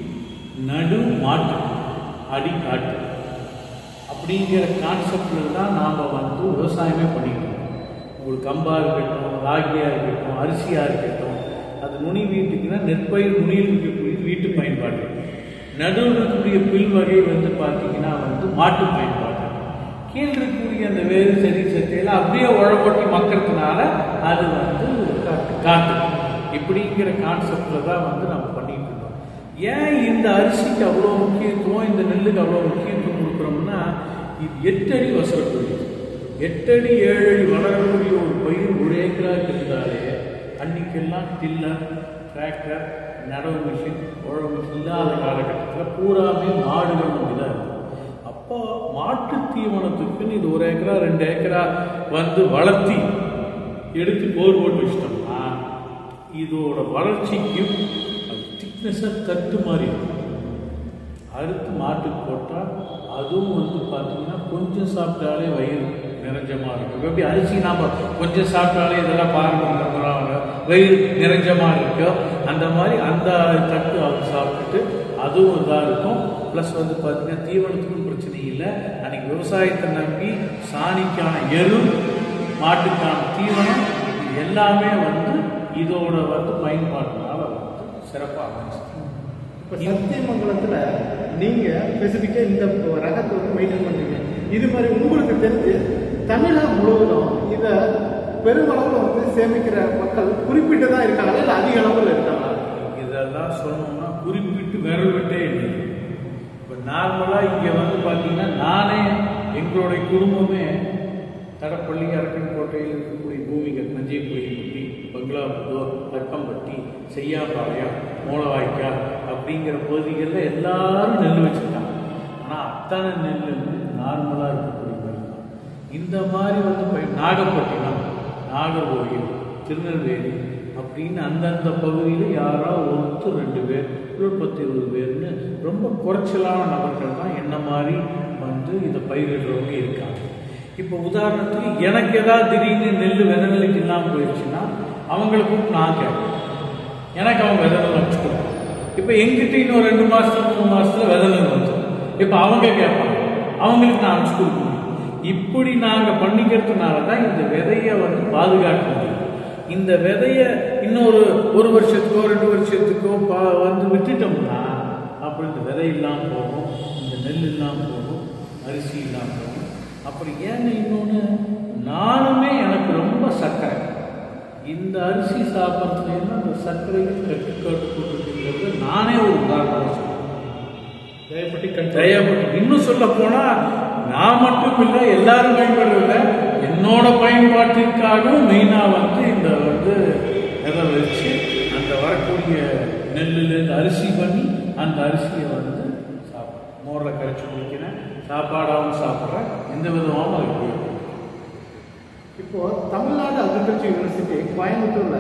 நடு மாட்டு அடி காட்டு அப்படிங்கிற கான்செப்டில் தான் நாம் வந்து விவசாயமே பண்ணிக்கணும் உங்களுக்கு கம்பா இருக்கட்டும் ராகியா இருக்கட்டும் அரிசியா இருக்கட்டும் அது நுனி வீட்டுக்குன்னா நெற்பயிர் நுனியில் இருக்கக்கூடிய வீட்டு பயன்பாடு நடுவில் இருக்கக்கூடிய பில் வகை வந்து பார்த்தீங்கன்னா வந்து மாட்டு பயன்பாடு கீழ் இருக்கக்கூடிய அந்த வேறு செடி சத்தையெல்லாம் அப்படியே உழப்பட்டி மக்கறதுனால அது வந்து காட்டு இப்படிங்கிற கான்செப்டில் தான் வந்து நம்ம பண்ணிட்டு இருக்கோம் ஏன் இந்த அரிசிக்கு அவ்வளோ முக்கியத்துவம் இந்த நெல்லுக்கு அவ்வளோ முக்கியத்துவம் கொடுக்குறோம்னா இது எட்டடி வசரக்கூடியது எட்டடி ஏழடி வளரக்கூடிய ஒரு பயிர் ஒரு ஏக்கராக இருந்தாலே அன்னைக்கெல்லாம் டில்லர் டிராக்டர் நடவு மிஷின் உழவு மிஷின் இல்லாத காலகட்டத்தில் பூராமே மாடுகள் நம்பிதான் இருக்கும் அப்போ மாட்டு தீவனத்துக்குன்னு இது ஒரு ஏக்கரா ரெண்டு ஏக்கரா வந்து வளர்த்தி எடுத்து போர் போட்டு வச்சிட்டோம்னா இதோட வளர்ச்சிக்கும் அது திக்னஸாக தட்டு மாதிரி இருக்கும் அறுத்து மாட்டுக்கு போட்டால் அதுவும் வந்து பார்த்தீங்கன்னா கொஞ்சம் சாப்பிட்டாலே வயிறு நிறைஞ்சமாக இருக்கும் எப்படி அரிசி நாம் கொஞ்சம் சாப்பிட்டாலே இதெல்லாம் பாருங்க வயிறு நிறைஞ்சமாக இருக்கோ அந்த மாதிரி அந்த தட்டு அவர் சாப்பிட்டுட்டு அதுவும் இதாக இருக்கும் ப்ளஸ் வந்து பார்த்தீங்கன்னா தீவனத்துக்கும் பிரச்சனை இல்லை அன்னைக்கு விவசாயத்தை நம்பி சாணிக்கான எரு மாட்டுக்கான தீவனம் இது எல்லாமே வந்து இதோட வந்து பயன்பாட்டினால வந்து சிறப்பாக அமைஞ்சுது இப்போ சத்தியமங்கலத்துல நீங்க ஸ்பெசிஃபிக்கா இந்த ரகத்தை வந்து மெயின்டைன் பண்றீங்க இது மாதிரி உங்களுக்கு தெரிஞ்சு தமிழகம் முழுவதும் இத பெருமளவில் வந்து சேமிக்கிற மக்கள் குறிப்பிட்டு இருக்காங்களா இல்லை அதிக அளவில் இருக்காங்களா இதெல்லாம் சொன்னோம்னா குறிப்பிட்டு விரல் விட்டே இல்லை இப்போ நார்மலாக இங்கே வந்து பார்த்தீங்கன்னா நானே எங்களுடைய குடும்பமே தடப்பள்ளி அரக்கன்கோட்டையில் இருக்கக்கூடிய பூமிகள் நஞ்சை கோயில்பட்டி பங்களாபுத்தூர் அர்க்கம்பட்டி செய்யாபாளையம் மூலவாய்க்கால் அப்படிங்கிற பகுதிகளில் எல்லாரும் நெல் வச்சுருக்காங்க ஆனால் அத்தனை நெல் நார்மலாக இருக்கக்கூடிய நெல் தான் இந்த மாதிரி வந்து பய- நாகப்பட்டினம் நாகர்கோவில் திருநெல்வேலி அப்படின்னு அந்தந்த பகுதியில் யாரோ ஒருத்தர் ரெண்டு பேர் ஒரு பத்து இருபது பேர்னு ரொம்ப குறைச்சலான நபர்கள் தான் என்ன மாதிரி வந்து இதை பயிரிடுறவங்க இருக்காங்க இப்போ உதாரணத்துக்கு எனக்கு ஏதாவது திடீர்னு நெல் விதை நெல்லுக்கு இல்லாமல் போயிடுச்சுன்னா அவங்களுக்கும் நான் கேட்பேன் எனக்கு அவங்க விதை நெல் அனுப்பிச்சு கொடுப்பாங்க இப்போ எங்கிட்ட இன்னும் ரெண்டு மாசத்துல மூணு மாசத்துல விதை நெல் வந்துடும் இப்போ அவங்க கேட்பாங்க அவங்களுக்கு நான் அனுப்பிச்சு கொடுக்க முடியும் இப்படி நாங்கள் பண்ணிக்கிறதுனால தான் இந்த விதையை வந்து பாதுகாக்க முடியும் இந்த விதையை இன்னொரு ஒரு வருஷத்துக்கோ ரெண்டு வருஷத்துக்கோ பா வந்து விட்டுட்டோம்னா அப்புறம் இந்த விதை இல்லாமல் போகும் இந்த நெல் இல்லாமல் போகும் அரிசி இல்லாமல் போகும் அப்படி ஏன்னு இன்னொன்று நானுமே எனக்கு ரொம்ப சர்க்கரை இந்த அரிசி சாப்பிட்றதுலேருந்து அந்த சர்க்கரையும் கட்டுக்காட்டு போட்டுருக்குங்கிறது நானே ஒரு உதாரணம் சொல்றேன் தயப்பட்டி கண் தயவுபட்டு இன்னும் சொல்ல போனா நான் மட்டும் இல்லை எல்லாரும் பயன்படுறதில்ல என்னோட பயன்பாட்டிற்காகவும் மெயினா வந்து இந்த வந்து எதை வச்சு அந்த வரக்கூடிய நெல்லுலேருந்து அரிசி பண்ணி அந்த அரிசியை வந்து சாப்பிட்றேன் மோரில் கரைச்சி குடிக்கிறேன் சாப்பாடாகவும் சாப்பிட்றேன் எந்த விதமாகவும் அது உபயோகம் இப்போ தமிழ்நாடு அக்ரிகல்ச்சர் யூனிவர்சிட்டி கோயம்புத்தூர்ல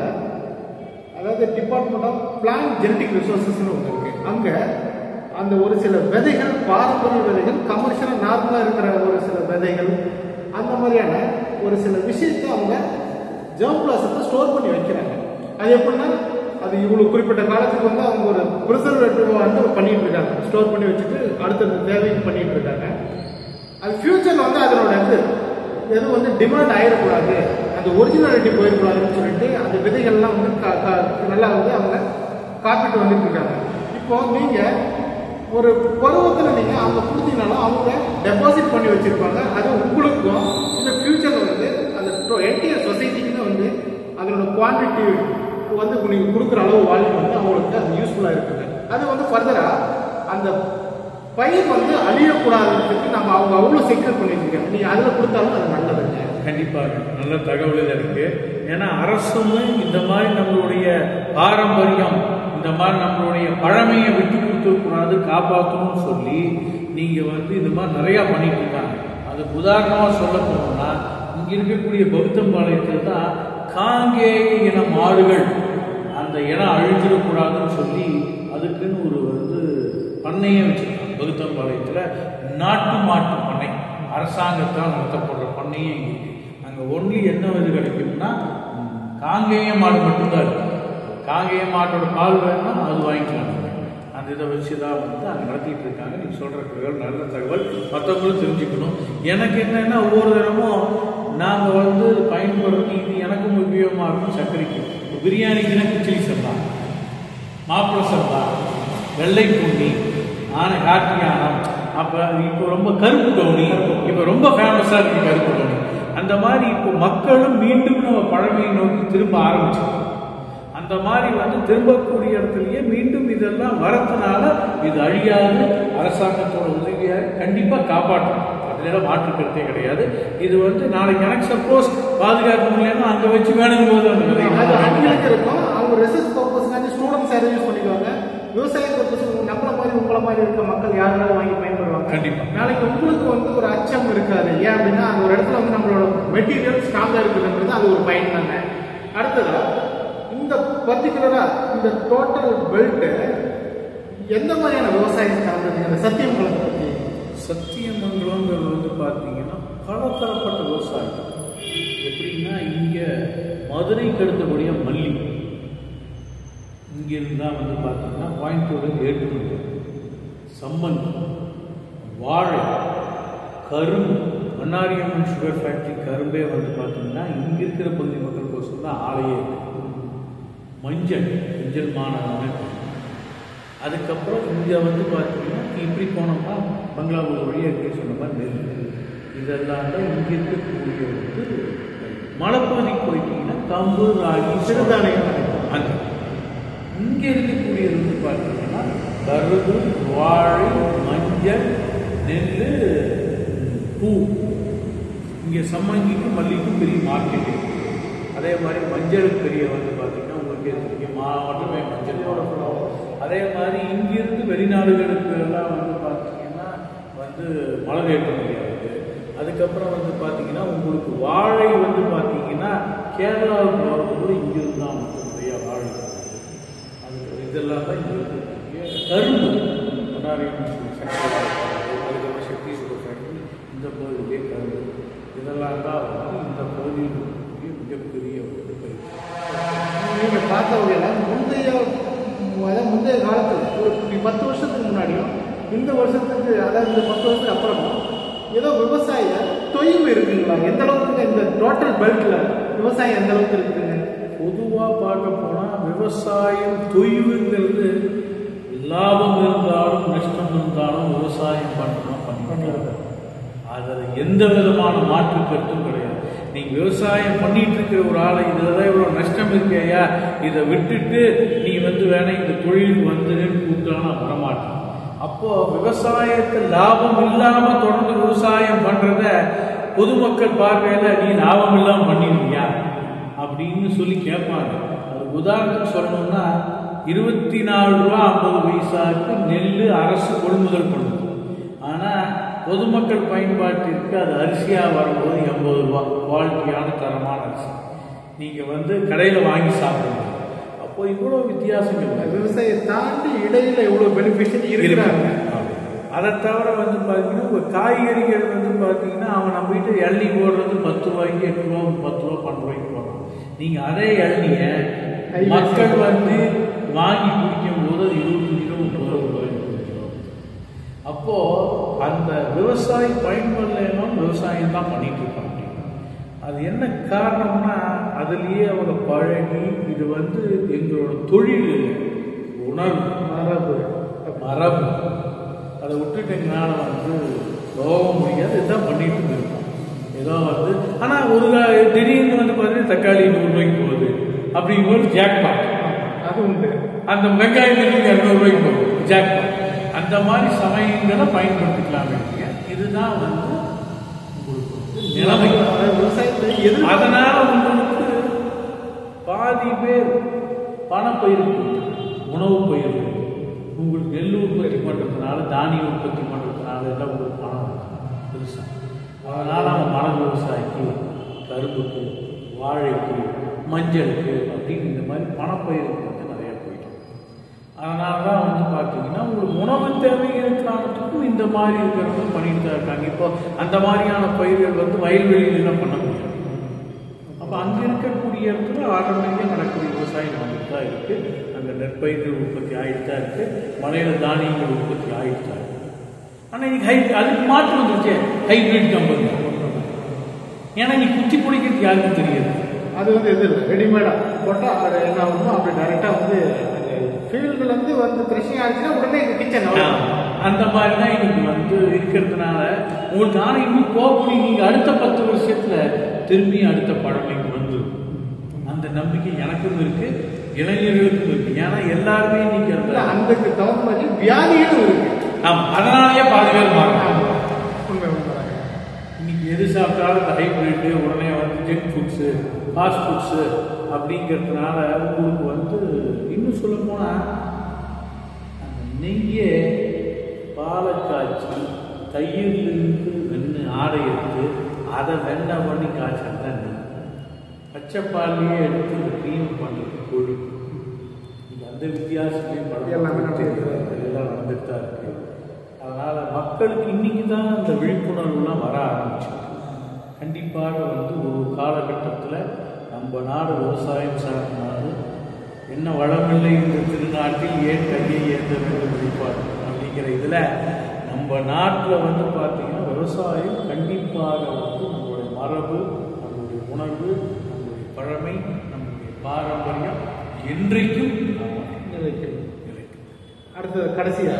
அதாவது டிபார்ட்மெண்ட் ஆஃப் பிளான்ட் ஜெனடிக் ரிசோர்சஸ்னு ஒன்று இருக்கு அங்க அந்த ஒரு சில விதைகள் பாரம்பரிய விதைகள் கமர்ஷியலாக நார்மலாக இருக்கிற ஒரு சில விதைகள் அந்த மாதிரியான ஒரு சில விஷயத்தை அவங்க ஜெர்ம் பிளாசத்தை ஸ்டோர் பண்ணி வைக்கிறாங்க அது எப்படின்னா அது இவ்வளோ குறிப்பிட்ட காலத்துக்கு வந்து அவங்க ஒரு ப்ரிசர்வேட்டிவ் வந்து பண்ணிட்டு இருக்காங்க ஸ்டோர் பண்ணி வச்சுட்டு அடுத்தது தேவைக்கு பண்ணிட்டு இருக்காங்க அது ஃபியூச்சர்ல வந்து அதனோட இது எதுவும் வந்து டிமாண்ட் ஆயிடக்கூடாது அந்த ஒரிஜினாலிட்டி போயிடக்கூடாதுன்னு சொல்லிட்டு அந்த விதைகள்லாம் வந்து கா- கா- நல்லா வந்து அவங்க காப்பிட்டு வந்துட்டு இருக்காங்க இப்போ நீங்க ஒரு பருவத்தில் நீங்க அவங்க கொடுத்தீங்கனாலும் அவங்க டெபாசிட் பண்ணி வச்சிருப்பாங்க அது உங்களுக்கும் இந்த ஃபியூச்சர்ல வந்து அந்த என்டையர் சொசைட்டிக்குன்னு வந்து அதனோட குவான்டிட்டி வந்து நீங்க கொடுக்குற அளவு வால்யூம் வந்து அவங்களுக்கு அது யூஸ்ஃபுல்லா இருக்குது அது வந்து ஃபர்தரா அந்த பயிர் வந்து அழியக்கூடாதுன்றதுக்கு நம்ம அவங்க அவ்வளோ செக்யூர் பண்ணி வச்சிருக்காங்க நீங்க அதில் கொடுத்தாலும் அது நல்லதுங்க கண்டிப்பாக நல்ல தகவல் இது இருக்கு ஏன்னா அரசும் இந்த மாதிரி நம்மளுடைய பாரம்பரியம் இந்த மாதிரி நம்மளுடைய பழமையை விட்டு கொடுத்துக்கூடாது காப்பாற்றணும்னு சொல்லி நீங்க வந்து இந்த மாதிரி நிறைய பண்ணிட்டு இருக்காங்க அதுக்கு உதாரணமாக சொல்ல போனோம்னா இங்க இருக்கக்கூடிய பௌத்தம்பாளையத்தில் தான் காங்கேய இன மாடுகள் அந்த இனம் அழிஞ்சிடக்கூடாதுன்னு சொல்லி அதுக்குன்னு ஒரு வந்து பண்ணையே வச்சிருக்காங்க பகுத்தம்பாளையத்தில் நாட்டு மாட்டு பண்ணை அரசாங்கத்தால் நடத்தப்படுற பண்ணையே இங்கே இருக்கு அங்கே ஒன்லி என்ன இது கிடைக்கும்னா ம், காங்கேய மாடு மட்டும்தான் இருக்கு காங்கேய மாட்டோட பால் வேணும்னா அது வாங்கிக்கலாம் நீங்க. அந்த இதை வச்சு தான் வந்து அங்கே நடத்திட்டு இருக்காங்க நீங்கள் சொல்கிற தகவல் நல்ல தகவல் மற்றவங்களும் தெரிஞ்சுக்கணும் எனக்கு என்னன்னா ஒவ்வொரு தினமும் நாங்கள் வந்து பயன்படுறது இது எனக்கும் உபயோகமாக இருக்கும் சர்க்கரைக்கு இப்போ பிரியாணிக்குன்னா கிச்சடி சொல்லலாம் மாப்பிள்ளை சம்பா வெள்ளை பூண்டி ஆனை காட்டு யானம் அப்போ இப்போ ரொம்ப கருப்பு கவுனி இப்போ ரொம்ப ஃபேமஸாக இருக்கு கருப்பு கவுனி அந்த மாதிரி இப்போ மக்களும் மீண்டும் நம்ம பழமையை நோக்கி திரும்ப ஆரம்பிச்சிருக்கோம் அந்த மாதிரி வந்து திரும்பக்கூடிய இடத்துலயே மீண்டும் இதெல்லாம் வரதுனால இது அழியாது அரசாங்கத்தோட உதவியாக கண்டிப்பாக காப்பாற்றும் அதுல மாற்று கருத்தே கிடையாது இது வந்து நாளைக்கு எனக்கு சப்போஸ் பாதுகாக்க முடியலன்னா அங்கே வச்சு வேணுங்கும் போது அந்த விதையை அது நான் அவங்களுக்கு இருக்கும் அவங்க ரிசர்ச் பர்பஸ்க்காண்டி ஸ்டூடெண்ட்ஸ் யாரும் யூஸ் பண்ணிக்குவாங்க விவசாய பர்பஸ் நம்மள மாதிரி உங்களை மாதிரி இருக்க மக்கள் யாராவது வாங்கி பயன்படுவாங்க கண்டிப்பா. நாளைக்கு உங்களுக்கு வந்து ஒரு அச்சம் இருக்காது ஏன் அப்படின்னா அந்த ஒரு இடத்துல வந்து நம்மளோட மெட்டீரியல் ஸ்ட்ராங்கா இருக்குதுன்றது அது ஒரு பயன் தானே அடுத்ததா இந்த பர்டிகுலரா இந்த டோட்டல் பெல்ட் எந்த மாதிரியான விவசாயம் சார்ந்தது அந்த சத்தியம் குளத்தை பத்தி சத்தியமங்கலங்கிறது வந்து பார்த்தீங்கன்னா பலதரப்பட்ட விவசாயம் எப்படின்னா இங்கே மதுரைக்கு அடுத்தபடியாக மல்லி இங்கிருந்து தான் வந்து பார்த்தீங்கன்னா கோயம்புத்தூர் ஏற்றுமதி சம்மங்கி வாழை கரும்பு மன்னாரியம்மன் சுகர் ஃபேக்ட்ரி கரும்பே வந்து பார்த்தீங்கன்னா இங்கே இருக்கிற பகுதி மக்களுக்கோசம் தான் ஆலையே இருக்கு. மஞ்சள் மஞ்சள் மாநகரம் அதுக்கப்புறம் இங்கே வந்து பார்த்தீங்கன்னா இப்படி போனோம்னா பங்களாபூர் வழியாக இருக்கு சொன்ன மாதிரி நெல் இதெல்லாம் தான் இங்கே இருக்கக்கூடிய வந்து மலைப்பகுதிக்கு போயிட்டீங்கன்னா கம்பு ராகி சிறுதானியம். அந்த இங்கே இருக்கக்கூடியது வந்து பார்த்தீங்கன்னா கரும்பு வாழை மஞ்சள் நெல் பூ இங்கே சம்மங்கிக்கும் மல்லிக்கும் பெரிய மார்க்கெட் அதே மாதிரி மஞ்சளுக்கு பெரிய வந்து பார்த்தீங்கன்னா உங்களுக்கு தெரியும் மாவட்டமே மஞ்சள் மாவட்டம் அதே மாதிரி இங்கிருந்து வெளிநாடுகளுக்கு எல்லாம் வந்து பார்த்தீங்கன்னா வந்து மலர் ஏற்றுமதி ஆகுது அதுக்கப்புறம் வந்து பார்த்தீங்கன்னா உங்களுக்கு வாழை வந்து பார்த்தீங்கன்னா கேரளாவுக்கு வரும்போது இங்கிருந்து தான் வந்து நிறைய வாழை வருது. அது இதெல்லாம் தான் இங்கே இருக்கக்கூடிய கரும்பு கொண்டாரியம் அதுக்கப்புறம் சக்தி சுகர் ஃபேக்டரி இந்த பகுதியிலே கரும்பு இதெல்லாம் தான் வந்து இந்த பகுதியில் இருக்கக்கூடிய மிகப்பெரிய ஒரு பயிர் நீங்க பார்த்த வகையில் முந்தைய அதாவது முந்தைய காலத்தில் ஒரு இப்ப பத்து வருஷத்துக்கு முன்னாடியும் இந்த வருஷத்துக்கு அதாவது இந்த பத்து வருஷத்துக்கு அப்புறமும் ஏதோ விவசாய தொய்வு இருக்குங்களா எந்த அளவுக்கு இந்த டோட்டல் பெல்ட்ல விவசாயம் எந்த அளவுக்கு இருக்குங்க பொதுவாக பார்க்க போனால் விவசாயம் தொய்வுங்கிறது லாபம் இருந்தாலும் நஷ்டம் இருந்தாலும் விவசாயம் பண்ணணும் பண்ணிட்டு அதில் எந்த விதமான மாற்று கருத்தும் கிடையாது நீங்கள் விவசாயம் பண்ணிட்டு இருக்கிற ஒரு ஆளை இதில் தான் இவ்வளோ நஷ்டம் இருக்கையா இதை விட்டுட்டு நீ வந்து வேணா இந்த தொழிலுக்கு வந்துன்னு கூப்பிட்டானா வரமாட்டான் அப்போ விவசாயத்தை லாபம் இல்லாம தொடர்ந்து விவசாயம் பண்றத பொதுமக்கள் பார்வையில நீ லாபம் இல்லாம பண்ணிருக்கியா அப்படின்னு சொல்லி கேட்பாங்க அது உதாரணத்துக்கு சொல்லணும்னா இருபத்தி நாலு ரூபா ஐம்பது பைசாவுக்கு நெல் அரசு கொள்முதல் பண்ணுது ஆனா பொதுமக்கள் பயன்பாட்டிற்கு அது அரிசியா வரும்போது எண்பது ரூபா குவாலிட்டியான தரமான அரிசி நீங்க வந்து கடையில வாங்கி சாப்பிடுங்க அப்போ இவ்வளோ வித்தியாசம் இல்லை விவசாயம் தாண்டி இடையில எவ்வளவு பெனிஃபிஷியல் இருக்கிறாங்க அதை தவிர வந்து பார்த்தீங்கன்னா இப்போ காய்கறிகள் வந்து பார்த்தீங்கன்னா அவன் நம்ம வீட்டு இளநீ போடுறது பத்து ரூபாய்க்கு எட்டு ரூபா பத்து ரூபா பன்னெண்டு ரூபாய்க்கு போடுறான் நீங்கள் அதே இளநிய மக்கள் வந்து வாங்கி குடிக்கும் போது அது இருபத்தஞ்சு ரூபா முப்பது ரூபா ரூபாய்க்கு குடிக்கிறோம் அப்போ அந்த விவசாயி பயன்படலாம் விவசாயம் தான் பண்ணிட்டு இருக்காங்க அது என்ன காரணம்னா அதுலயே அவங்க பழகி இது வந்து எங்களோட தொழில் இல்லை, உணர்வு மரபு மரபு அதை விட்டுட்டு எங்களால் வந்து போக முடியாது இதுதான் பண்ணிட்டு இருக்கோம் ஏதோ வந்து ஆனால் ஒரு கா- திடீர்னு வந்து பார்த்தீங்கன்னா தக்காளி நூறு ரூபாய்க்கு போகுது அப்படிங்கும்போது ஜாக்பாட் அது உண்டு அந்த வெங்காயம் திடீர்னு இரநூறுவாய்க்கு போகுது ஜாக்பாட் அந்த மாதிரி சமயங்களை பயன்படுத்திக்கலாமே இல்லையா? இதுதான் வந்து உங்களுக்கு வந்து நிலைமை அதாவது விவசாயத்தை எதிர் அதனால உங்களுக்கு பாதி பேர் பணப்பயிருக்கு உணவு பயிர் உங்களுக்கு நெல் உற்பத்தி பண்ணுறதுனால தானிய உற்பத்தி பண்ணுறதுனால எல்லாம் உங்களுக்கு பணம் வருது பெருசா அதனால அவன் மணல் விவசாயிக்கு கரும்புக்கு வாழைக்கு மஞ்சளுக்கு அப்படின்னு இந்த மாதிரி பணப்பயிருக்கு வந்து நிறைய போயிட்டு அதனால தான் வந்து பார்த்தீங்கன்னா உங்களுக்கு உணவு தேவைகளுக்கானதுக்கும் இந்த மாதிரி இருக்கிறவங்க பண்ணிட்டு தான் இருக்காங்க இப்போ அந்த மாதிரியான பயிர்கள் வந்து வயல்வெளியிலாம் பண்ண முடியும் அப்போ அங்கே இருக்கக்கூடிய இடத்துல ஆட்டோமேட்டிக்காக நடக்கக்கூடிய விவசாயம் நடந்துட்டு தான் இருக்குது அங்கே நெற்பயிர்கள் உற்பத்தி ஆகிட்டு தான் இருக்குது மலையில் தானியங்கள் உற்பத்தி ஆகிட்டு தான் இருக்குது ஆனால் இன்னைக்கு ஹை அதுக்கு மாற்றம் வந்துருச்சு ஹைபிரிட் கம்பெனி ஏன்னா நீ குத்தி பிடிக்கிறது யாருக்கும் தெரியாது அது வந்து இது இல்லை ரெடிமேடா போட்டா அது என்ன ஆகுமோ அப்படி டைரக்டா வந்து ஃபீல்டுல இருந்து வந்து கிருஷி ஆச்சுன்னா உடனே இந்த கிச்சன் அந்த மாதிரி தான் இன்னைக்கு வந்து இருக்கிறதுனால உங்களுக்கு ஆனால் இன்னும் போகக்கூடிய நீங்கள் அடுத்த பத்து வருஷத்துல திரும்பி அடுத்த பழமைக்கு வந்துடும் அந்த நம்பிக்கை எனக்கும் இருக்கு இளைஞர்களுக்கும் இருக்கு ஏன்னா எல்லாருமே இன்னைக்கு அந்த அதுக்கு தகுந்த மாதிரி வியாதிகளும் இருக்கு ஆமா அதனாலயே பாதி பேர் மாறுறாங்க உண்மை உண்மை இன்னைக்கு எது சாப்பிட்டாலும் இந்த ஹைபிரிட்டு உடனே வந்து ஜங்க் ஃபுட்ஸு ஃபாஸ்ட் ஃபுட்ஸு அப்படிங்கிறதுனால உங்களுக்கு வந்து இன்னும் சொல்ல போனால் அந்த நெய்யை பாலை காய்ச்சி தயிர்லேருந்து வெண்ணெய் ஆடை எடுத்து அதை வெண்ணெய் பண்ணி காய்ச்சல் தான் நெய் பச்சை பாலையே எடுத்து இந்த க்ரீம் பண்ணுறது கொழு இது அந்த வித்தியாசமே எல்லாமே படம் நடந்துட்டு எல்லாம் நடந்துட்டு தான் இருக்கு அதனால மக்களுக்கு இன்னைக்கு தான் அந்த விழிப்புணர்வுலாம் வர ஆரம்பிச்சு கண்டிப்பாக வந்து ஒரு காலகட்டத்தில் நம்ம நாடு விவசாயம் சார்ந்த நாடு என்ன வளமில்லை இந்த திருநாட்டில் ஏன் கையை ஏந்த வேண்டும் விழிப்பார் அப்படி அப்படிங்கிற இதில் நம்ம நாட்டில் வந்து பார்த்தீங்கன்னா விவசாயம் கண்டிப்பாக வந்து நம்மளுடைய மரபு நம்மளுடைய உணர்வு நம்மளுடைய பழமை நம்மளுடைய பாரம்பரியம் என்றைக்கும் நிலைக்கும் நிலைக்கும் அடுத்தது கடைசியா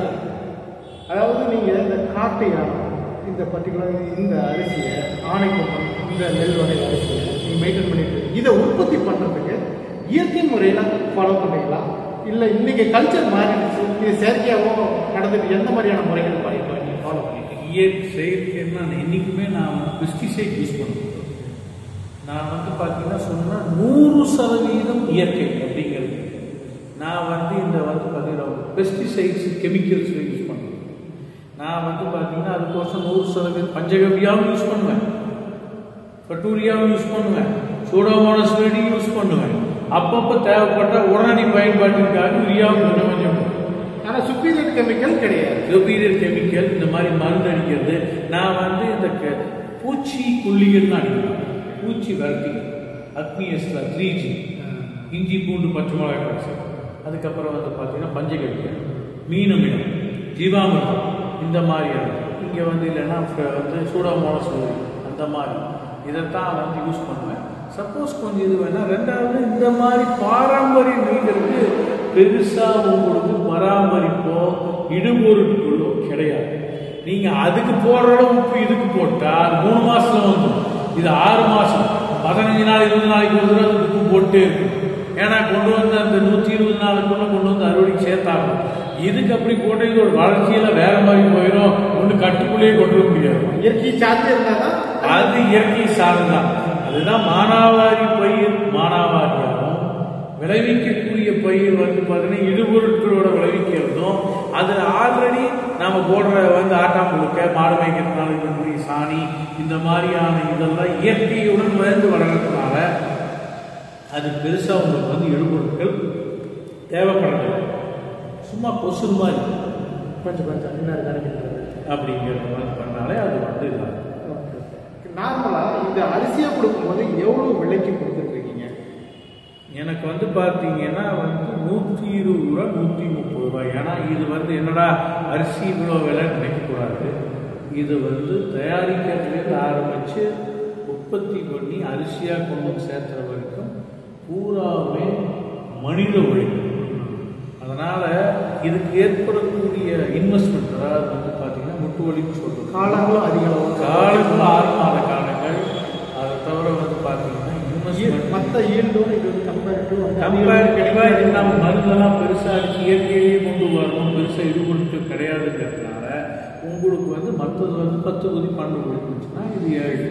அதாவது நீங்க இந்த காட்டு யானம் இந்த பர்டிகுலர் இந்த அரிசியை ஆணைக்குப்பம் இந்த நெல் வகை அரிசியை நீங்க மெயின்டைன் பண்ணிட்டு இதை உற்பத்தி பண்றதுக்கு இயற்கை முறையில ஃபாலோ பண்ணீங்களா இல்ல இன்னைக்கு கல்ச்சர் மாறிடுச்சு இது செயற்கையாகவும் நடந்துட்டு எந்த மாதிரியான முறைகள் பண்ணி நீங்க ஃபாலோ பண்ணிட்டு இயற்கை செயற்கைன்னா என்றைக்குமே நான் வந்து பெஸ்டிசைட் யூஸ் பண்ணுவேன் நான் வந்து பார்த்தீங்கன்னா சொன்னால் நூறு சதவீதம் இயற்கை அப்படிங்கிறது நான் வந்து இந்த வந்து பார்த்தீங்கன்னா பெஸ்டிசைட்ஸ் கெமிக்கல்ஸ் யூஸ் பண்ணுவேன் நான் வந்து பார்த்தீங்கன்னா அதுக்கோசம் நூறு சதவீதம் பஞ்சகவியாவும் யூஸ் பண்ணுவேன் பட்டூரியாவும் யூஸ் பண்ணுவேன் சூடோமோனஸ் யூஸ் பண்ணுவேன் அப்பப்போ தேவைப்பட்ட உடனடி பயன்பாட்டிற்காக யூரியாவும் கொஞ்சம் கொஞ்சம் ஆனா சுப்பீரியர் கெமிக்கல் கிடையாது சுப்பீரியர் கெமிக்கல் இந்த மாதிரி மருந்து அடிக்கிறது நான் வந்து இந்த க- பூச்சி கொல்லிகள்னு அடிக்கிறேன் பூச்சி விரட்டி அக்னியஸ்ட்ரா த்ரீ ஜி இஞ்சி பூண்டு பச்சை மிளகாய் கரைசல் அதுக்கப்புறம் வந்து பார்த்தீங்கன்னா பஞ்சகவியம் மீனமிடம் ஜீவாமிர்தம் இந்த மாதிரியான இங்கே வந்து இல்லைன்னா ஃப்ர- வந்து சூடாமோனஸ் அந்த மாதிரி இதைத்தான் வந்து யூஸ் பண்ணுவேன் சப்போஸ் கொஞ்சம் இது வேணா ரெண்டாவது இந்த மாதிரி பாரம்பரிய மீன்களுக்கு பெருசாக உங்களுக்கு பராமரிப்போ இடுபொருட்களோ கிடையாது நீங்க அதுக்கு போடுற உப்பு இதுக்கு போட்டா அது மூணு மாசத்துல வந்துடும் இது ஆறு மாசம் பதினஞ்சு நாள் இருபது நாளைக்கு ஒரு தடவை உப்பு போட்டே இருக்கும் ஏன்னா கொண்டு வந்து அந்த நூத்தி இருபது நாளுக்குள்ள கொண்டு வந்து அறுவடைக்கு சேர்த்தாகும் இதுக்கு அப்படி போட்டு இது ஒரு வளர்ச்சியில வேற மாதிரி போயிடும் ஒன்று கட்டுக்குள்ளேயே கொண்டு வர முடியாது இயற்கை சார்ந்து இருந்தாதான் அது இயற்கை சார்ந்தான் அதுதான் மானாவாரி பயிர் மானாவாரியாகும் விளைவிக்கக்கூடிய பயிர் வந்து பார்த்தீங்கன்னா இடுபொருட்களோட விளைவிக்கிறதும் அது ஆல்ரெடி நாம போடுற வந்து ஆட்டாம்புழுக்க மாடு மேய்க்கிறதுனால இருக்கக்கூடிய சாணி இந்த மாதிரியான இதெல்லாம் இயற்கையுடன் விளைந்து வளர்றதுனால அது பெருசா உங்களுக்கு வந்து இடுபொருட்கள் தேவைப்படுறதில்லை சும்மா கொசு மாதிரி கொஞ்சம் கொஞ்சம் இன்னும் கிடைக்கிறது அப்படிங்கிறது மாதிரி பண்ணாலே அது வந்து இதாகும் நார்மலா இந்த அரிசியை கொடுக்கும்போது எவ்வளவு விலைக்கு கொடுத்துட்டு இருக்கீங்க எனக்கு வந்து பார்த்தீங்கன்னா வந்து நூற்றி இருபது ரூபா நூற்றி முப்பது ரூபாய் ஏன்னா இது வந்து என்னடா அரிசி இவ்வளோ விலை நினைக்கக்கூடாது இது வந்து தயாரிக்கிறதுலேருந்து ஆரம்பித்து உற்பத்தி பண்ணி அரிசியாக கொண்டு வந்து சேர்த்துற வரைக்கும் பூராவே மனித உழைப்பு அதனால் இதுக்கு ஏற்படக்கூடிய இன்வெஸ்ட்மெண்ட் அதாவது வந்து பார்த்தீங்கன்னா முட்டு வலின்னு சொல்கிறது காலங்களும் அதிக அளவு காலங்கள் ஆறு மாத காலங்கள் அதை தவிர வந்து பார்த்தீங்கன்னா இன்வெஸ்ட்மெண்ட் மற்ற ஈல்டும் இது கம்பேர் டு கம்பேரிட்டிவா இது நம்ம மருந்தெல்லாம் பெருசா அடிச்சு இயற்கையிலேயே கொண்டு வரணும் பெருசா இது பொருட்கள் கிடையாதுங்கிறதுனால உங்களுக்கு வந்து மற்றது வந்து பத்து கோடி பன்னெண்டு கோடி இருந்துச்சுன்னா இது ஏழு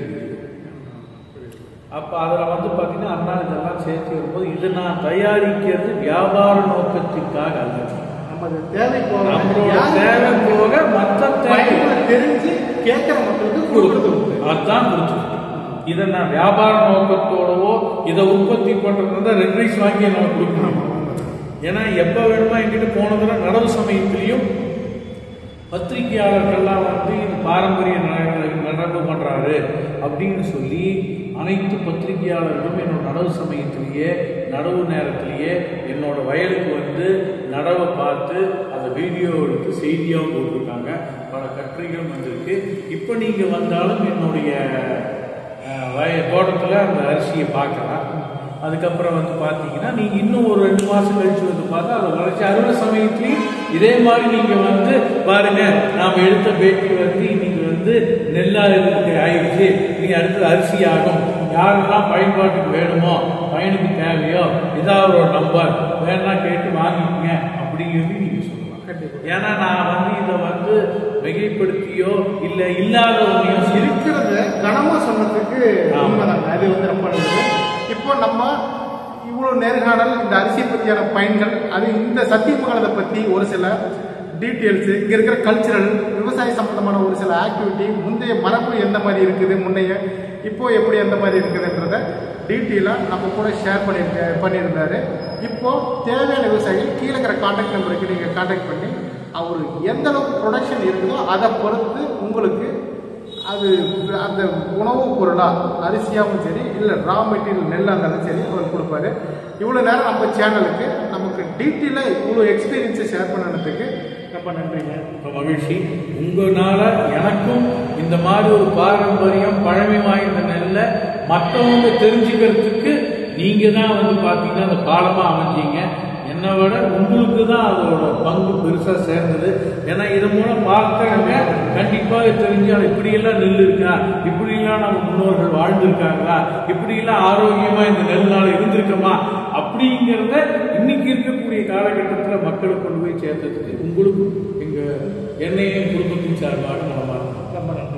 அப்போ அதில் வந்து பார்த்தீங்கன்னா அதனால் இதெல்லாம் சேர்த்து வரும்போது இது நான் தயாரிக்கிறது வியாபார நோக்கத்திற்காக அல்ல நமது தேவை போக நம்மளோட தேவை போக மற்ற தேவை பயன்களை தெரிஞ்சு கேட்கிற மக்களுக்கு கொடுக்குறது உண்டு. அதுதான் கொடுத்துருக்கு இதை நான் வியாபார நோக்கத்தோடவோ இதை உற்பத்தி பண்றதுனா ரெண்டு ரைஸ் வாங்கி நம்ம கொடுக்கணும் ஏன்னா எப்போ வேணுமோ என்கிட்ட போனதுல நடவு சமயத்திலையும் பத்திரிகையாளர்கள்லாம் வந்து இந்த பாரம்பரிய நட- நடவு பண்றாரு அப்படின்னு சொல்லி அனைத்து பத்திரிகையாளர்களும் என்னோட நடவு சமயத்திலேயே நடவு நேரத்திலேயே என்னோட வயலுக்கு வந்து நடவை பார்த்து அதை வீடியோ எடுத்து செய்தியாகவும் போட்டிருக்காங்க பல கட்டுரைகளும் வந்திருக்கு இப்போ நீங்கள் வந்தாலும் என்னுடைய அஹ், வய தோட்டத்தில் அந்த அரிசியை பார்க்கலாம் அதுக்கப்புறம் வந்து பார்த்தீங்கன்னா நீங்கள் இன்னும் ஒரு ரெண்டு மாதம் கழிச்சு வந்து பார்த்தா அதை வளர்ச்சி அறுவடை சமயத்துலையும் இதே மாதிரி நீங்கள் வந்து பாருங்க நாம் எடுத்த பேட்டி வந்து இன்னைக்கு வந்து நெல்லாக இருக்கு ஆயிடுச்சு நீ அடுத்தது அரிசி ஆகும் யாரெல்லாம் பயன்பாட்டுக்கு வேணுமோ பயனுக்கு தேவையோ இதாவது ஒரு நம்பர் வேணா கேட்டு வாங்கிக்கங்க அப்படிங்கிறது நீங்கள் சொல்லலாம் கண்டிப்பா. ஏன்னா நான் வந்து இதை வந்து மிகைப்படுத்தியோ இல்லை இல்லாதவனையோ சிரி இருக்கிறத கனமா சொன்னதுக்கு ஆமா. உண்மைதாங்க அது வந்து ரொம்ப நல்லது இப்போ நம்ம இவ்வளவு நேர்காணல் இந்த அரிசியை பற்றியான பயன்கள் அது இந்த சத்தியமங்கலத்தை பற்றி ஒரு சில டீட்டெயில்ஸ் இங்க இருக்கிற கல்ச்சுரல் விவசாய சம்பந்தமான ஒரு சில ஆக்டிவிட்டி முந்தைய மரபு எந்த மாதிரி இருக்குது முன்னைய இப்போ எப்படி எந்த மாதிரி இருக்குதுன்றத டீட்டெயிலாக நம்ம கூட ஷேர் பண்ணியிருக்க பண்ணியிருந்தாரு இப்போ தேவையான விவசாயிகள் கீழே இருக்கிற காண்டாக்ட் நம்பருக்கு நீங்கள் காண்டாக்ட் பண்ணி அவர் எந்த அளவுக்கு ப்ரொடக்ஷன் இருக்குதோ அதை பொறுத்து உங்களுக்கு அது அந்த உணவுப் பொருளாக அரிசியாகவும் சரி இல்லை ரா மெட்டீரியல் நெல்லாக இருந்தாலும் சரி அவர் கொடுப்பாரு இவ்வளோ நேரம் நம்ம சேனலுக்கு நமக்கு டீட்டெயிலாக இவ்வளோ எக்ஸ்பீரியன்ஸை ஷேர் பண்ணதுக்கு ரொம்ப நன்றிங்க ரொம்ப மகிழ்ச்சி உங்களால எனக்கும் இந்த மாதிரி ஒரு பாரம்பரியம் பழமை வாய்ந்த நெல்லை மற்றவங்க தெரிஞ்சுக்கிறதுக்கு நீங்க தான் வந்து பார்த்தீங்கன்னா அந்த பாலமா அமைஞ்சீங்க என்னை விட உங்களுக்கு தான் அதோட பங்கு பெருசா சேர்ந்தது ஏன்னா இதன் மூலம் பார்க்கறவங்க கண்டிப்பாக தெரிஞ்சு அது இப்படியெல்லாம் நெல் இருக்கா இப்படியெல்லாம் நம்ம முன்னோர்கள் வாழ்ந்திருக்காங்களா இப்படியெல்லாம் ஆரோக்கியமா இந்த நெல்னால இருந்திருக்கோமா அப்படிங்கிறத இன்னைக்கு இருக்கக்கூடிய காலகட்டத்தில் மக்களுக்கு கொண்டு போய் சேர்த்ததுக்கு உங்களுக்கும் எங்க என்னையும் குடும்பத்தின் சார்பாக நலமா இருக்கும் ரொம்ப நன்றி